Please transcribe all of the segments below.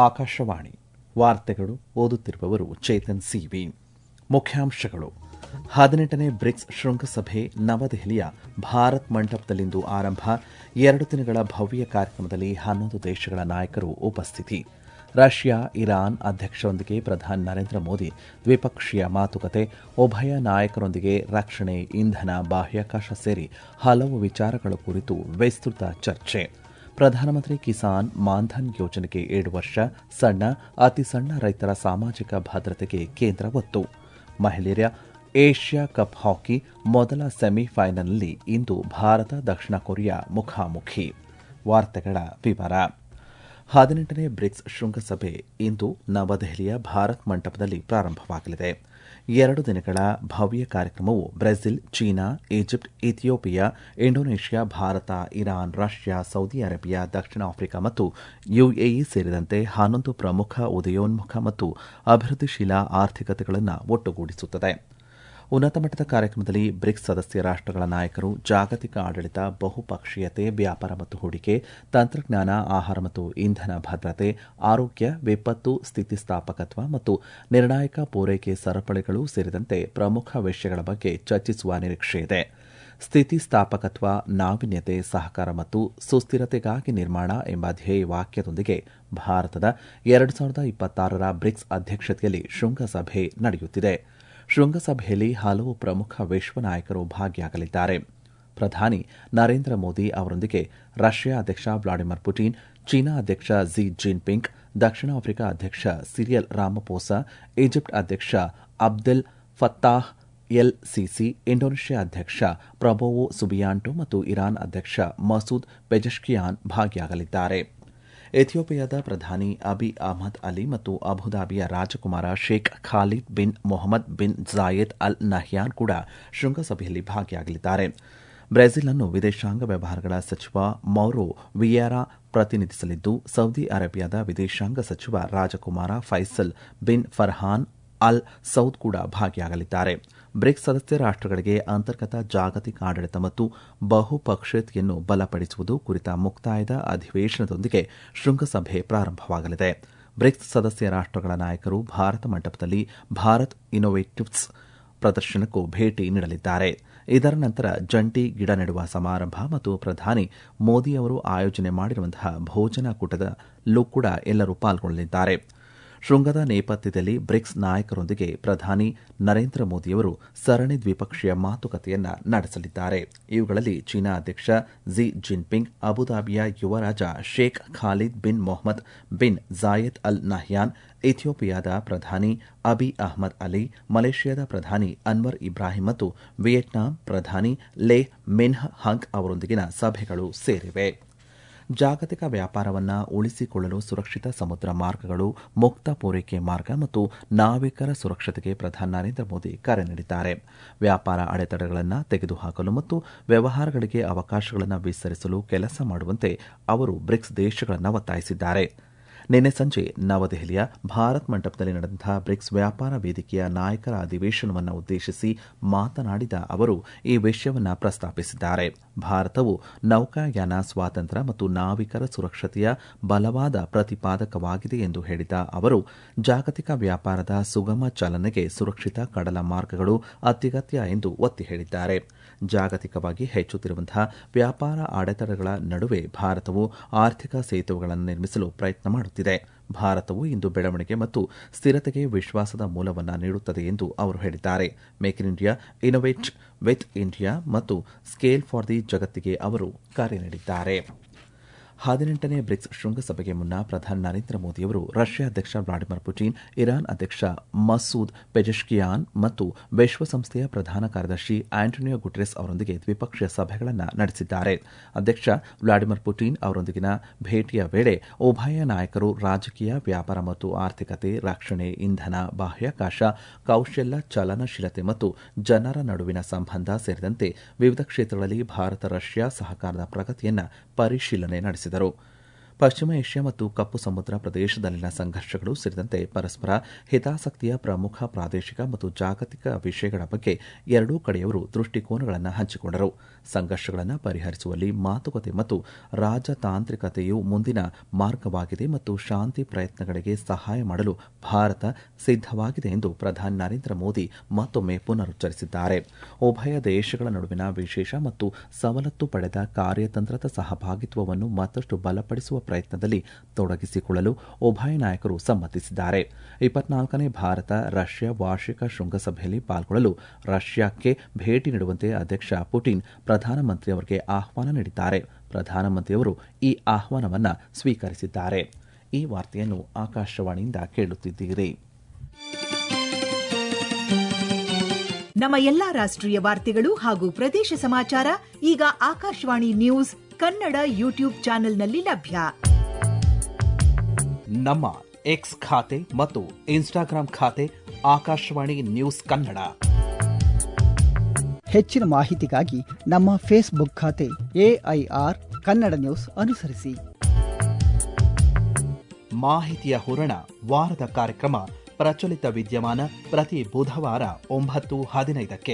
ಆಕಾಶವಾಣಿ ವಾರ್ತೆಗಳು ಓದುತ್ತಿರುವವರು ಚೇತನ್ ಸಿವಿ ಮುಖ್ಯಾಂಶಗಳು ಹದಿನೆಂಟನೇ ಬ್ರಿಕ್ಸ್ ಶೃಂಗಸಭೆ ನವದೆಹಲಿಯ ಭಾರತ್ ಮಂಟಪದಲ್ಲಿಂದು ಆರಂಭ ಎರಡು ದಿನಗಳ ಭವ್ಯ ಕಾರ್ಯಕ್ರಮದಲ್ಲಿ ಹನ್ನೊಂದು ದೇಶಗಳ ನಾಯಕರು ಉಪಸ್ಥಿತಿ ರಷ್ಯಾ ಇರಾನ್ ಅಧ್ಯಕ್ಷರೊಂದಿಗೆ ಪ್ರಧಾನಿ ನರೇಂದ್ರ ಮೋದಿ ದ್ವಿಪಕ್ಷೀಯ ಮಾತುಕತೆ ಉಭಯ ನಾಯಕರೊಂದಿಗೆ ರಕ್ಷಣೆ ಇಂಧನ ಬಾಹ್ಯಾಕಾಶ ಸೇರಿ ಹಲವು ವಿಚಾರಗಳ ಕುರಿತು ವಿಸ್ತೃತ ಚರ್ಚೆ ಪ್ರಧಾನಮಂತ್ರಿ ಕಿಸಾನ್ ಮಾನ್ಧನ್ ಯೋಜನೆಗೆ ಏಳು ವರ್ಷ ಸಣ್ಣ ಅತಿ ಸಣ್ಣ ರೈತರ ಸಾಮಾಜಿಕ ಭದ್ರತೆಗೆ ಕೇಂದ್ರ ಒತ್ತು ಮಹಿಳೆಯರ ಏಷ್ಯಾ ಕಪ್ ಹಾಕಿ ಮೊದಲ ಸೆಮಿಫೈನಲ್ನಲ್ಲಿ ಇಂದು ಭಾರತ ದಕ್ಷಿಣ ಕೊರಿಯಾ ಮುಖಾಮುಖಿ ವಾರ್ತೆಗಳ ವಿವರ ಹದಿನೆಂಟನೇ ಬ್ರಿಕ್ಸ್ ಶೃಂಗಸಭೆ ಇಂದು ನವದೆಹಲಿಯ ಭಾರತ್ ಮಂಟಪದಲ್ಲಿ ಪ್ರಾರಂಭವಾಗಲಿದೆ ಎರಡು ದಿನಗಳ ಭವ್ಯ ಕಾರ್ಯಕ್ರಮವು Brazil China Egypt Ethiopia Indonesia Bharat Iran Russia Saudi Arabia ದಕ್ಷಿಣ ಆಫ್ರಿಕಾ ಮತ್ತು ಯುಎಇ ಸೇರಿದಂತೆ ಹನ್ನೊಂದು ಪ್ರಮುಖ ಉದಯೋನ್ಮುಖ ಮತ್ತು ಅಭಿವೃದ್ಧಿಶೀಲ ಆರ್ಥಿಕತೆಗಳನ್ನು ಒಟ್ಟುಗೂಡಿಸುತ್ತದೆ ಉನ್ನತ ಮಟ್ಟದ ಕಾರ್ಯಕ್ರಮದಲ್ಲಿ ಬ್ರಿಕ್ಸ್ ಸದಸ್ಯ ರಾಷ್ಟಗಳ ನಾಯಕರು ಜಾಗತಿಕ ಆಡಳಿತ ಬಹುಪಕ್ಷೀಯತೆ ವ್ಯಾಪಾರ ಮತ್ತು ಹೂಡಿಕೆ ತಂತ್ರಜ್ಞಾನ ಆಹಾರ ಮತ್ತು ಇಂಧನ ಭದ್ರತೆ ಆರೋಗ್ಯ ವಿಪತ್ತು ಸ್ಥಿತಿಸ್ಥಾಪಕತ್ವ ಮತ್ತು ನಿರ್ಣಾಯಕ ಪೂರೈಕೆ ಸರಪಳಿಗಳು ಸೇರಿದಂತೆ ಪ್ರಮುಖ ವಿಷಯಗಳ ಬಗ್ಗೆ ಚರ್ಚಿಸುವ ನಿರೀಕ್ಷೆಯಿದೆ ಸ್ಥಿತಿಸ್ಥಾಪಕತ್ವ ನಾವೀನ್ಯತೆ ಸಹಕಾರ ಮತ್ತು ಸುಸ್ಥಿರತೆಗಾಗಿ ನಿರ್ಮಾಣ ಎಂಬ ಧ್ಯೇಯ ವಾಕ್ಯದೊಂದಿಗೆ ಭಾರತದ ಎರಡು ಸಾವಿರದ ಇಪ್ಪತ್ತಾರರ ಬ್ರಿಕ್ಸ್ ಅಧ್ಯಕ್ಷತೆಯಲ್ಲಿ ಶೃಂಗಸಭೆ ನಡೆಯುತ್ತಿದೆ ಶೃಂಗಸಭೆಯಲ್ಲಿ ಹಲವು ಪ್ರಮುಖ ವಿಶ್ವ ನಾಯಕರು ಭಾಗಿಯಾಗಲಿದ್ದಾರೆ ಪ್ರಧಾನಿ ನರೇಂದ್ರ ಮೋದಿ ಅವರೊಂದಿಗೆ ರಷ್ಯಾ ಅಧ್ಯಕ್ಷ ವ್ಲಾಡಿಮಿರ್ ಪುಟಿನ್ ಚೀನಾ ಅಧ್ಯಕ್ಷ ಝಿ ಜಿನ್ಪಿಂಗ್ ದಕ್ಷಿಣ ಆಫ್ರಿಕಾ ಅಧ್ಯಕ್ಷ ಸಿರಿಯಲ್ ರಾಮಪೋಸಾ ಈಜಿಪ್ಟ್ ಅಧ್ಯಕ್ಷ Abdel Fattah el Sisi Indonesia ಅಧ್ಯಕ್ಷ ಪ್ರಬೋವೋ ಸುಬಿಯಾಂಟೋ ಮತ್ತು ಇರಾನ್ ಅಧ್ಯಕ್ಷ ಮಸೂದ್ ಪೆಜಶ್ಕಿಯಾನ್ ಭಾಗಿಯಾಗಲಿದ್ದಾರೆ ಎಥಿಯೋಪಿಯಾದ ಪ್ರಧಾನಿ ಅಬಿ ಅಹಮದ್ ಅಲಿ ಮತ್ತು ಅಬುದಾಬಿಯ ರಾಜಕುಮಾರ Sheikh Khalid bin Mohammed bin Zayed al Nahyan ಕೂಡ ಶೃಂಗಸಭೆಯಲ್ಲಿ ಭಾಗಿಯಾಗಲಿದ್ದಾರೆ ಬ್ರೆಜಿಲ್ ಅನ್ನು ವಿದೇಶಾಂಗ ವ್ಯವಹಾರಗಳ ಸಚಿವ ಮೌರೋ ವಿಯೇರಾ ಪ್ರತಿನಿಧಿಸಲಿದ್ದು ಸೌದಿ ಅರೇಬಿಯಾದ ವಿದೇಶಾಂಗ ಸಚಿವ ರಾಜಕುಮಾರ Faisal bin Farhan Al Saud ಕೂಡ ಭಾಗಿಯಾಗಲಿದ್ದಾರೆ ಬ್ರಿಕ್ಸ್ ಸದಸ್ಯ ರಾಷ್ಟಗಳಿಗೆ ಅಂತರ್ಗತ ಜಾಗತಿಕ ಆಡಳಿತ ಮತ್ತು ಬಹುಪಕ್ಷೀಯತೆಯನ್ನು ಬಲಪಡಿಸುವುದು ಕುರಿತ ಮುಕ್ತಾಯದ ಅಧಿವೇಶನದೊಂದಿಗೆ ಶೃಂಗಸಭೆ ಪ್ರಾರಂಭವಾಗಲಿದೆ ಬ್ರಿಕ್ಸ್ ಸದಸ್ಯ ರಾಷ್ಟಗಳ ನಾಯಕರು ಭಾರತ ಮಂಟಪದಲ್ಲಿ ಭಾರತ್ ಇನ್ನೋವೇಟಿವ್ಸ್ ಪ್ರದರ್ಶನಕ್ಕೂ ಭೇಟಿ ನೀಡಲಿದ್ದಾರೆ ಇದರ ನಂತರ ಜಂಟಿ ಗಿಡ ನೆಡುವ ಸಮಾರಂಭ ಮತ್ತು ಪ್ರಧಾನಿ ಮೋದಿ ಅವರು ಆಯೋಜನೆ ಮಾಡಿರುವಂತಹ ಭೋಜನ ಕೂಟದಲ್ಲೂ ಕೂಡ ಎಲ್ಲರೂ ಪಾಲ್ಗೊಳ್ಳಲಿದ್ದಾರೆ ಶೃಂಗದ ನೇಪಥ್ಯದಲ್ಲಿ ಬ್ರಿಕ್ಸ್ ನಾಯಕರೊಂದಿಗೆ ಪ್ರಧಾನಿ ನರೇಂದ್ರ ಮೋದಿಯವರು ಸರಣಿ ದ್ವಿಪಕ್ಷೀಯ ಮಾತುಕತೆಯನ್ನ ನಡೆಸಲಿದ್ದಾರೆ ಇವುಗಳಲ್ಲಿ ಚೀನಾ ಅಧ್ಯಕ್ಷ ಝಿ ಜಿನ್ಪಿಂಗ್ ಅಬುದಾಬಿಯ ಯುವರಾಜ Sheikh Khalid bin Mohammed bin Zayed al Nahyan ಇಥಿಯೋಪಿಯಾದ ಪ್ರಧಾನಿ ಅಬಿ ಅಹ್ಮದ್ ಅಲಿ ಮಲೇಷ್ಯಾದ ಪ್ರಧಾನಿ ಅನ್ವರ್ ಇಬ್ರಾಹಿಂ ಮತ್ತು ವಿಯೆಟ್ನಾಂ ಪ್ರಧಾನಿ ಲೇ ಮಿನ್ಹ್ ಹಂಗ್ ಅವರೊಂದಿಗಿನ ಸಭೆಗಳು ಸೇರಿವೆ ಜಾಗತಿಕ ವ್ಯಾಪಾರವನ್ನು ಉಳಿಸಿಕೊಳ್ಳಲು ಸುರಕ್ಷಿತ ಸಮುದ್ರ ಮಾರ್ಗಗಳು ಮುಕ್ತ ಪೂರೈಕೆ ಮಾರ್ಗ ಮತ್ತು ನಾವಿಕರ ಸುರಕ್ಷತೆಗೆ ಪ್ರಧಾನಿ ನರೇಂದ್ರ ಮೋದಿ ಕರೆ ನೀಡಿದ್ದಾರೆ ವ್ಯಾಪಾರ ಅಡೆತಡೆಗಳನ್ನು ತೆಗೆದುಹಾಕಲು ಮತ್ತು ವ್ಯವಹಾರಗಳಿಗೆ ಅವಕಾಶಗಳನ್ನು ವಿಸ್ತರಿಸಲು ಕೆಲಸ ಮಾಡುವಂತೆ ಅವರು ಬ್ರಿಕ್ಸ್ ದೇಶಗಳನ್ನು ಒತ್ತಾಯಿಸಿದ್ದಾರೆ ನಿನ್ನೆ ಸಂಜೆ ನವದೆಹಲಿಯ ಭಾರತ್ ಮಂಟಪದಲ್ಲಿ ನಡೆದಂತಹ ಬ್ರಿಕ್ಸ್ ವ್ಯಾಪಾರ ವೇದಿಕೆಯ ನಾಯಕರ ಅಧಿವೇಶನವನ್ನು ಉದ್ದೇಶಿಸಿ ಮಾತನಾಡಿದ ಅವರು ಈ ವಿಷಯವನ್ನು ಪ್ರಸ್ತಾಪಿಸಿದ್ದಾರೆ ಭಾರತವು ನೌಕಾಯಾನ ಸ್ವಾತಂತ್ರ್ಯ ಮತ್ತು ನಾವಿಕರ ಸುರಕ್ಷತೆಯ ಬಲವಾದ ಪ್ರತಿಪಾದಕವಾಗಿದೆ ಎಂದು ಹೇಳಿದ ಅವರು ಜಾಗತಿಕ ವ್ಯಾಪಾರದ ಸುಗಮ ಚಾಲನೆಗೆ ಸುರಕ್ಷಿತ ಕಡಲ ಮಾರ್ಗಗಳು ಅತ್ಯಗತ್ಯ ಎಂದು ಒತ್ತಿ ಹೇಳಿದ್ದಾರೆ ಜಾಗತಿಕವಾಗಿ ಹೆಚ್ಚುತ್ತಿರುವಂತಹ ವ್ಯಾಪಾರ ಅಡೆತಡೆಗಳ ನಡುವೆ ಭಾರತವು ಆರ್ಥಿಕ ಸೇತುವೆಗಳನ್ನು ನಿರ್ಮಿಸಲು ಪ್ರಯತ್ನ ಮಾಡುತ್ತಿದೆ ಭಾರತವು ಇಂದು ಬೆಳವಣಿಗೆ ಮತ್ತು ಸ್ಥಿರತೆಗೆ ವಿಶ್ವಾಸದ ಮೂಲವನ್ನು ನೀಡುತ್ತದೆ ಎಂದು ಅವರು ಹೇಳಿದ್ದಾರೆ make in India innovate with India ಮತ್ತು ಸ್ಕೇಲ್ ಫಾರ್ ದಿ ಜಗತ್ತಿಗೆ ಅವರು ಕರೆ ನೀಡಿದ್ದಾರೆ ಹದಿನೆಂಟನೇ ಬ್ರಿಕ್ಸ್ ಶೃಂಗಸಭೆಗೆ ಮುನ್ನ ಪ್ರಧಾನಿ ನರೇಂದ್ರ ಮೋದಿಯವರು ರಷ್ಯಾ ಅಧ್ಯಕ್ಷ ವ್ಲಾಡಿಮಿರ್ ಪುಟಿನ್ ಇರಾನ್ ಅಧ್ಯಕ್ಷ ಮಸೂದ್ ಪೆಜಶ್ಕಿಯಾನ್ ಮತ್ತು ವಿಶ್ವಸಂಸ್ಥೆಯ ಪ್ರಧಾನ ಕಾರ್ಯದರ್ಶಿ ಆಂಟೋನಿಯೋ ಗುಟೆರೆಸ್ ಅವರೊಂದಿಗೆ ದ್ವಿಪಕ್ಷೀಯ ಸಭೆಗಳನ್ನು ನಡೆಸಿದ್ದಾರೆ ಅಧ್ಯಕ್ಷ ವ್ಲಾಡಿಮಿರ್ ಪುಟಿನ್ ಅವರೊಂದಿಗಿನ ಭೇಟಿಯ ವೇಳೆ ಉಭಯ ನಾಯಕರು ರಾಜಕೀಯ ವ್ಯಾಪಾರ ಮತ್ತು ಆರ್ಥಿಕತೆ ರಕ್ಷಣೆ ಇಂಧನ ಬಾಹ್ಯಾಕಾಶ ಕೌಶಲ್ಯ ಚಲನಶೀಲತೆ ಮತ್ತು ಜನರ ನಡುವಿನ ಸಂಬಂಧ ಸೇರಿದಂತೆ ವಿವಿಧ ಕ್ಷೇತ್ರಗಳಲ್ಲಿ ಭಾರತ ರಷ್ಯಾ ಸಹಕಾರದ ಪ್ರಗತಿಯನ್ನು ಪರಿಶೀಲನೆ ನಡೆಸಿದರು ಪಶ್ಚಿಮ ಏಷ್ಯಾ ಮತ್ತು ಕಪ್ಪು ಸಮುದ್ರ ಪ್ರದೇಶದಲ್ಲಿನ ಸಂಘರ್ಷಗಳು ಸೇರಿದಂತೆ ಪರಸ್ಪರ ಹಿತಾಸಕ್ತಿಯ ಪ್ರಮುಖ ಪ್ರಾದೇಶಿಕ ಮತ್ತು ಜಾಗತಿಕ ವಿಷಯಗಳ ಬಗ್ಗೆ ಎರಡೂ ಕಡೆಯವರು ದೃಷ್ಟಿಕೋನಗಳನ್ನು ಹಂಚಿಕೊಂಡರು ಸಂಘರ್ಷಗಳನ್ನು ಪರಿಹರಿಸುವಲ್ಲಿ ಮಾತುಕತೆ ಮತ್ತು ರಾಜತಾಂತ್ರಿಕತೆಯು ಮುಂದಿನ ಮಾರ್ಗವಾಗಿದೆ ಮತ್ತು ಶಾಂತಿ ಪ್ರಯತ್ನಗಳಿಗೆ ಸಹಾಯ ಮಾಡಲು ಭಾರತ ಸಿದ್ದವಾಗಿದೆ ಎಂದು ಪ್ರಧಾನಿ ನರೇಂದ್ರ ಮೋದಿ ಮತ್ತೊಮ್ಮೆ ಪುನರುಚ್ಚರಿಸಿದ್ದಾರೆ ಉಭಯ ದೇಶಗಳ ನಡುವಿನ ವಿಶೇಷ ಮತ್ತು ಸವಲತ್ತು ಪಡೆದ ಕಾರ್ಯತಂತ್ರದ ಸಹಭಾಗಿತ್ವವನ್ನು ಮತ್ತಷ್ಟು ಬಲಪಡಿಸುವ ಪ್ರಯತ್ನದಲ್ಲಿ ತೊಡಗಿಸಿಕೊಳ್ಳಲು ಉಭಯ ನಾಯಕರು ಸಮ್ಮತಿಸಿದ್ದಾರೆ ಇಪ್ಪತ್ನಾಲ್ಕನೇ ಭಾರತ ರಷ್ಯಾ ವಾರ್ಷಿಕ ಶೃಂಗಸಭೆಯಲ್ಲಿ ಪಾಲ್ಗೊಳ್ಳಲು ರಷ್ಯಾಕ್ಕೆ ಭೇಟಿ ನೀಡುವಂತೆ ಅಧ್ಯಕ್ಷ ಪುಟಿನ್ ಪ್ರಧಾನಮಂತ್ರಿಯವರಿಗೆ ಆಹ್ವಾನ ನೀಡಿದ್ದಾರೆ ಪ್ರಧಾನಮಂತ್ರಿಯವರು ಈ ಆಹ್ವಾನವನ್ನು ಸ್ವೀಕರಿಸಿದ್ದಾರೆ ಈ ವಾರ್ತೆಯನ್ನು ಆಕಾಶವಾಣಿಯಿಂದ ಕೇಳುತ್ತಿದ್ದೀರಿ ನಮ್ಮ ಎಲ್ಲಾ ರಾಷ್ಟ್ರೀಯ ವಾರ್ತೆಗಳು ಹಾಗೂ ಪ್ರದೇಶ ಸಮಾಚಾರ ಈಗ ಆಕಾಶವಾಣಿ ನ್ಯೂಸ್ ಕನ್ನಡ ಯೂಟ್ಯೂಬ್ ಚಾನೆಲ್ನಲ್ಲಿ ಲಭ್ಯ ನಮ್ಮ ಎಕ್ಸ್ ಖಾತೆ ಮತ್ತು ಇನ್ಸ್ಟಾಗ್ರಾಂ ಖಾತೆ ಆಕಾಶವಾಣಿ ನ್ಯೂಸ್ ಕನ್ನಡ ಹೆಚ್ಚಿನ ಮಾಹಿತಿಗಾಗಿ ನಮ್ಮ ಫೇಸ್ಬುಕ್ ಖಾತೆ ಎಐಆರ್ ಕನ್ನಡ ನ್ಯೂಸ್ ಅನುಸರಿಸಿ ಮಾಹಿತಿಯ ಹೂರಣ ವಾರದ ಕಾರ್ಯಕ್ರಮ ಪ್ರಚಲಿತ ವಿದ್ಯಮಾನ ಪ್ರತಿ ಬುಧವಾರ ಒಂಬತ್ತು ಹದಿನೈದಕ್ಕೆ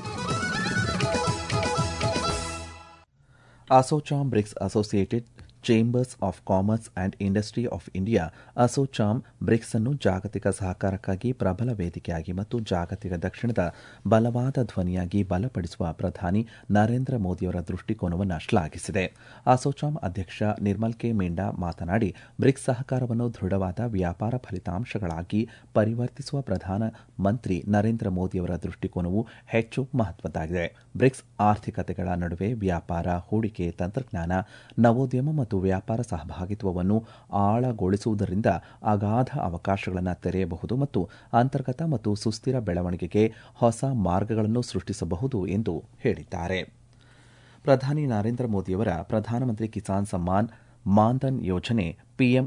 ASSOCHAM BRICS Associated Chambers of Commerce and Industry of India ASSOCHAM BRICS ಅನ್ನು ಜಾಗತಿಕ ಸಹಕಾರಕ್ಕಾಗಿ ಪ್ರಬಲ ವೇದಿಕೆಯಾಗಿ ಮತ್ತು ಜಾಗತಿಕ ದಕ್ಷಿಣದ ಬಲವಾದ ಧ್ವನಿಯಾಗಿ ಬಲಪಡಿಸುವ ಪ್ರಧಾನಿ ನರೇಂದ್ರ ಮೋದಿಯವರ ದೃಷ್ಟಿಕೋನವನ್ನು ಶ್ಲಾಘಿಸಿದೆ ಅಸೋಚಾಮ್ ಅಧ್ಯಕ್ಷ ನಿರ್ಮಲ್ ಕೆ ಮೇಂಡಾ ಮಾತನಾಡಿ ಬ್ರಿಕ್ಸ್ ಸಹಕಾರವನ್ನು ದೃಢವಾದ ವ್ಯಾಪಾರ ಫಲಿತಾಂಶಗಳಾಗಿ ಪರಿವರ್ತಿಸುವ ಪ್ರಧಾನ ಮಂತ್ರಿ ನರೇಂದ್ರ ಮೋದಿಯವರ ದೃಷ್ಟಿಕೋನವು ಹೆಚ್ಚು ಮಹತ್ವದ್ದಾಗಿದೆ ಬ್ರಿಕ್ಸ್ ಆರ್ಥಿಕತೆಗಳ ನಡುವೆ ವ್ಯಾಪಾರ ಹೂಡಿಕೆ ತಂತ್ರಜ್ಞಾನ ನವೋದ್ಯಮ ಮತ್ತು ವ್ಯಾಪಾರ ಸಹಭಾಗಿತ್ವವನ್ನು ಆಳಗೊಳಿಸುವುದರಿಂದ ಅಗಾಧ ಅವಕಾಶಗಳನ್ನು ತೆರೆಯಬಹುದು ಮತ್ತು ಅಂತರ್ಗತ ಮತ್ತು ಸುಸ್ಥಿರ ಬೆಳವಣಿಗೆಗೆ ಹೊಸ ಮಾರ್ಗಗಳನ್ನು ಸೃಷ್ಟಿಸಬಹುದು ಎಂದು ಹೇಳಿದ್ದಾರೆ ಪ್ರಧಾನಿ ನರೇಂದ್ರ ಮೋದಿಯವರ ಪ್ರಧಾನಮಂತ್ರಿ ಕಿಸಾನ್ ಸಮ್ಮಾನ್ ಮಾನ್ಧನ್ ಯೋಜನೆ ಪಿಎಂ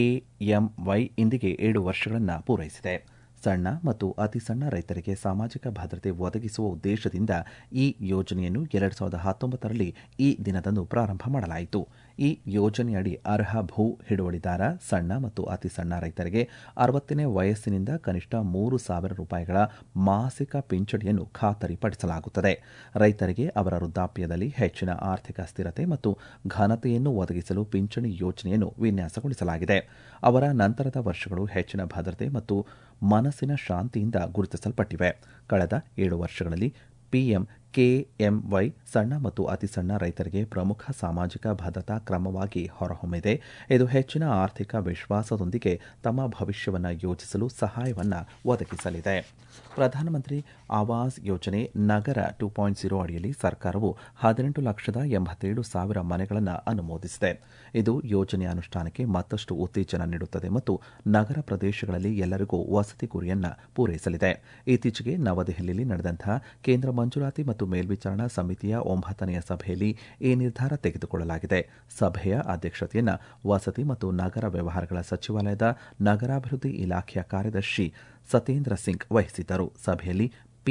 ಕೆಎಂವೈ ಇಂದಿಗೆ ಏಳು ವರ್ಷಗಳನ್ನು ಪೂರೈಸಿದೆ ಸಣ್ಣ ಮತ್ತು ಅತಿ ಸಣ್ಣ ರೈತರಿಗೆ ಸಾಮಾಜಿಕ ಭದ್ರತೆ ಒದಗಿಸುವ ಉದ್ದೇಶದಿಂದ ಈ ಯೋಜನೆಯನ್ನು ಎರಡು ಸಾವಿರದ ಹತ್ತೊಂಬತ್ತರಲ್ಲಿ ಈ ದಿನದಂದು ಪ್ರಾರಂಭ ಮಾಡಲಾಯಿತು ಈ ಯೋಜನೆಯಡಿ ಅರ್ಹ ಭೂ ಹಿಡುವಳಿದಾರ ಸಣ್ಣ ಮತ್ತು ಅತಿ ಸಣ್ಣ ರೈತರಿಗೆ ಅರವತ್ತನೇ ವಯಸ್ಸಿನಿಂದ ಕನಿಷ್ಠ ಮೂರು ಸಾವಿರ ರೂಪಾಯಿಗಳ ಮಾಸಿಕ ಪಿಂಚಣಿಯನ್ನು ಖಾತರಿಪಡಿಸಲಾಗುತ್ತದೆ ರೈತರಿಗೆ ಅವರ ವೃದ್ಧಾಪ್ಯದಲ್ಲಿ ಹೆಚ್ಚಿನ ಆರ್ಥಿಕ ಸ್ಥಿರತೆ ಮತ್ತು ಘನತೆಯನ್ನು ಒದಗಿಸಲು ಪಿಂಚಣಿ ಯೋಜನೆಯನ್ನು ವಿನ್ಯಾಸಗೊಳಿಸಲಾಗಿದೆ ಅವರ ನಂತರದ ವರ್ಷಗಳು ಹೆಚ್ಚಿನ ಭದ್ರತೆ ಮತ್ತು ಮನಸ್ಸಿನ ಶಾಂತಿಯಿಂದ ಗುರುತಿಸಲ್ಪಟ್ಟಿವೆ ಕಳೆದ ಏಳು ವರ್ಷಗಳಲ್ಲಿ ಪಿಎಂ ಕೆಎಂವೈ ಸಣ್ಣ ಮತ್ತು ಅತಿ ಸಣ್ಣ ರೈತರಿಗೆ ಪ್ರಮುಖ ಸಾಮಾಜಿಕ ಭದ್ರತಾ ಕ್ರಮವಾಗಿ ಹೊರಹೊಮ್ಮಿದೆ ಇದು ಹೆಚ್ಚಿನ ಆರ್ಥಿಕ ವಿಶ್ವಾಸದೊಂದಿಗೆ ತಮ್ಮ ಭವಿಷ್ಯವನ್ನು ಯೋಜಿಸಲು ಸಹಾಯವನ್ನು ಒದಗಿಸಲಿದೆ ಪ್ರಧಾನಮಂತ್ರಿ ಆವಾಸ್ ಯೋಜನೆ ನಗರ ಟು ಪಾಯಿಂಟ್ ಜೀರೋ ಅಡಿಯಲ್ಲಿ ಸರ್ಕಾರವು ಹದಿನೆಂಟು ಲಕ್ಷದ ಎಂಬತ್ತೇಳು ಸಾವಿರ ಮನೆಗಳನ್ನು ಅನುಮೋದಿಸಿದೆ ಇದು ಯೋಜನೆಯ ಅನುಷ್ಠಾನಕ್ಕೆ ಮತ್ತಷ್ಟು ಉತ್ತೇಜನ ನೀಡುತ್ತದೆ ಮತ್ತು ನಗರ ಪ್ರದೇಶಗಳಲ್ಲಿ ಎಲ್ಲರಿಗೂ ವಸತಿ ಗುರಿಯನ್ನು ಪೂರೈಸಲಿದೆ ಇತ್ತೀಚೆಗೆ ನವದೆಹಲಿಯಲ್ಲಿ ನಡೆದಂತಹ ಕೇಂದ್ರ ಮಂಜೂರಾತಿ ಮತ್ತು ಮೇಲ್ವಿಚಾರಣಾ ಸಮಿತಿಯ ಒಂಬತ್ತನೆಯ ಸಭೆಯಲ್ಲಿ ಈ ನಿರ್ಧಾರ ತೆಗೆದುಕೊಳ್ಳಲಾಗಿದೆ ಸಭೆಯ ಅಧ್ಯಕ್ಷತೆಯನ್ನು ವಸತಿ ಮತ್ತು ನಗರ ವ್ಯವಹಾರಗಳ ಸಚಿವಾಲಯದ ನಗರಾಭಿವೃದ್ಧಿ ಇಲಾಖೆಯ ಕಾರ್ಯದರ್ಶಿ ಸತೇಂದ್ರ ಸಿಂಗ್ ವಹಿಸಿದ್ದರು ಸಭೆಯಲ್ಲಿ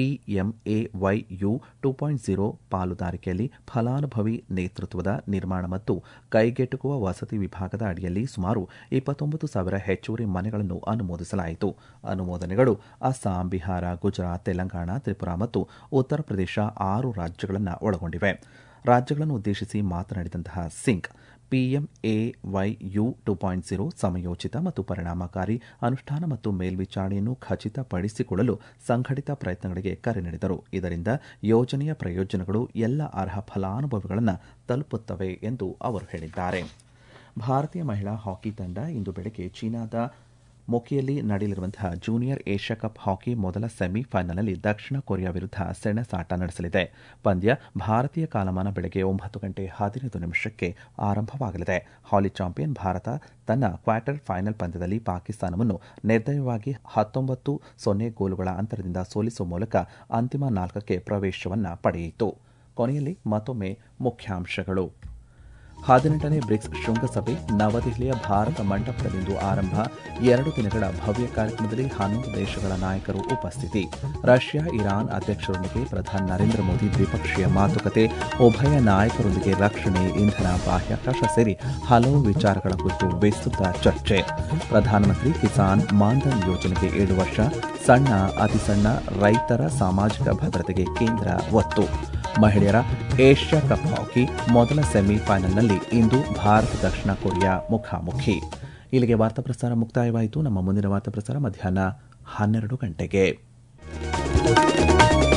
ಪಿಎಂಎವೈಯು ಟು ಪಾಯಿಂಟ್ ಜೀರೋ ಪಾಲುದಾರಿಕೆಯಲ್ಲಿ ಫಲಾನುಭವಿ ನೇತೃತ್ವದ ನಿರ್ಮಾಣ ಮತ್ತು ಕೈಗೆಟುಕುವ ವಸತಿ ವಿಭಾಗದ ಅಡಿಯಲ್ಲಿ ಸುಮಾರು ಇಪ್ಪತ್ತೊಂಬತ್ತು ಸಾವಿರ ಹೆಚ್ಚುವರಿ ಮನೆಗಳನ್ನು ಅನುಮೋದಿಸಲಾಯಿತು ಅನುಮೋದನೆಗಳು ಅಸ್ಸಾಂ ಬಿಹಾರ ಗುಜರಾತ್ ತೆಲಂಗಾಣ ತ್ರಿಪುರಾ ಮತ್ತು ಉತ್ತರ ಪ್ರದೇಶ ಆರು ರಾಜ್ಯಗಳನ್ನು ಒಳಗೊಂಡಿವೆ ರಾಜ್ಯಗಳನ್ನು ಉದ್ದೇಶಿಸಿ ಮಾತನಾಡಿದಂತಹ Singh PMAYU two point zero ಸಮಯೋಚಿತ ಮತ್ತು ಪರಿಣಾಮಕಾರಿ ಅನುಷ್ಠಾನ ಮತ್ತು ಮೇಲ್ವಿಚಾರಣೆಯನ್ನು ಖಚಿತಪಡಿಸಿಕೊಳ್ಳಲು ಸಂಘಟಿತ ಪ್ರಯತ್ನಗಳಿಗೆ ಕರೆ ನೀಡಿದರು ಇದರಿಂದ ಯೋಜನೆಯ ಪ್ರಯೋಜನಗಳು ಎಲ್ಲ ಅರ್ಹ ಫಲಾನುಭವಿಗಳನ್ನು ತಲುಪುತ್ತವೆ ಎಂದು ಅವರು ಹೇಳಿದ್ದಾರೆ ಭಾರತೀಯ ಮಹಿಳಾ ಹಾಕಿ ತಂಡ ಇಂದು ಬೆಳಗ್ಗೆ ಚೀನಾದ ಮೊಕಿಯಲ್ಲಿ ನಡೆಯಲಿರುವಂತಹ ಜೂನಿಯರ್ ಏಷ್ಯಾ ಕಪ್ ಹಾಕಿ ಮೊದಲ ಸೆಮಿಫೈನಲ್ನಲ್ಲಿ ದಕ್ಷಿಣ ಕೊರಿಯಾ ವಿರುದ್ಧ ಸೆಣಸಾಟ ನಡೆಸಲಿದೆ ಪಂದ್ಯ ಭಾರತೀಯ ಕಾಲಮಾನ ಬೆಳಗ್ಗೆ ಒಂಬತ್ತು ಗಂಟೆ ಹದಿನೈದು ನಿಮಿಷಕ್ಕೆ ಆರಂಭವಾಗಲಿದೆ ಹಾಲಿ ಚಾಂಪಿಯನ್ ಭಾರತ ತನ್ನ ಕ್ವಾರ್ಟರ್ ಫೈನಲ್ ಪಂದ್ಯದಲ್ಲಿ ಪಾಕಿಸ್ತಾನವನ್ನು ನಿರ್ದಯವಾಗಿ ಹತ್ತೊಂಬತ್ತು ಸೊನ್ನೆ ಗೋಲುಗಳ ಅಂತರದಿಂದ ಸೋಲಿಸುವ ಮೂಲಕ ಅಂತಿಮ ನಾಲ್ಕಕ್ಕೆ ಪ್ರವೇಶವನ್ನು ಪಡೆಯಿತು ಕೊನೆಯಲ್ಲಿ ಮತ್ತೊಮ್ಮೆ ಮುಖ್ಯಾಂಶಗಳು ಹದಿನೆಂಟನೇ ಬ್ರಿಕ್ಸ್ ಶೃಂಗಸಭೆ ನವದೆಹಲಿಯ ಭಾರತ ಮಂಟಪದಲ್ಲಿಂದು ಆರಂಭ ಎರಡು ದಿನಗಳ ಭವ್ಯ ಕಾರ್ಯಕ್ರಮದಲ್ಲಿ ಹನ್ನೊಂದು ದೇಶಗಳ ನಾಯಕರು ಉಪಸ್ಥಿತಿ ರಷ್ಯಾ ಇರಾನ್ ಅಧ್ಯಕ್ಷರೊಂದಿಗೆ ಪ್ರಧಾನಿ ನರೇಂದ್ರ ಮೋದಿ ದ್ವಿಪಕ್ಷೀಯ ಮಾತುಕತೆ ಉಭಯ ನಾಯಕರೊಂದಿಗೆ ರಕ್ಷಣೆ ಇಂಧನ ಬಾಹ್ಯಾಕಾಶ ಸೇರಿ ಹಲವು ವಿಚಾರಗಳ ಕುರಿತು ವಿಸ್ತೃತ ಚರ್ಚೆ ಪ್ರಧಾನಮಂತ್ರಿ ಕಿಸಾನ್ ಮಾನ್ಧನ್ ಯೋಜನೆಗೆ ಏಳು ವರ್ಷ ಸಣ್ಣ ಅತಿಸಣ್ಣ ರೈತರ ಸಾಮಾಜಿಕ ಭದ್ರತೆಗೆ ಕೇಂದ್ರ ಒತ್ತು ಮಹಿಳೆಯರ ಏಷ್ಯಾ ಕಪ್ ಹಾಕಿ ಮೊದಲ ಸೆಮಿಫೈನಲ್ನಲ್ಲಿ ಇಂದು ಭಾರತ ದಕ್ಷಿಣ ಕೊರಿಯಾ ಮುಖಾಮುಖಿ ಇಲ್ಲಿಗೆ ವಾರ್ತಾ ಪ್ರಸಾರ ಮುಕ್ತಾಯವಾಯಿತು ನಮ್ಮ ಮುಂದಿನ ವಾರ್ತಾ ಪ್ರಸಾರ ಮಧ್ಯಾಹ್ನ ಹನ್ನೆರಡು ಗಂಟೆಗೆ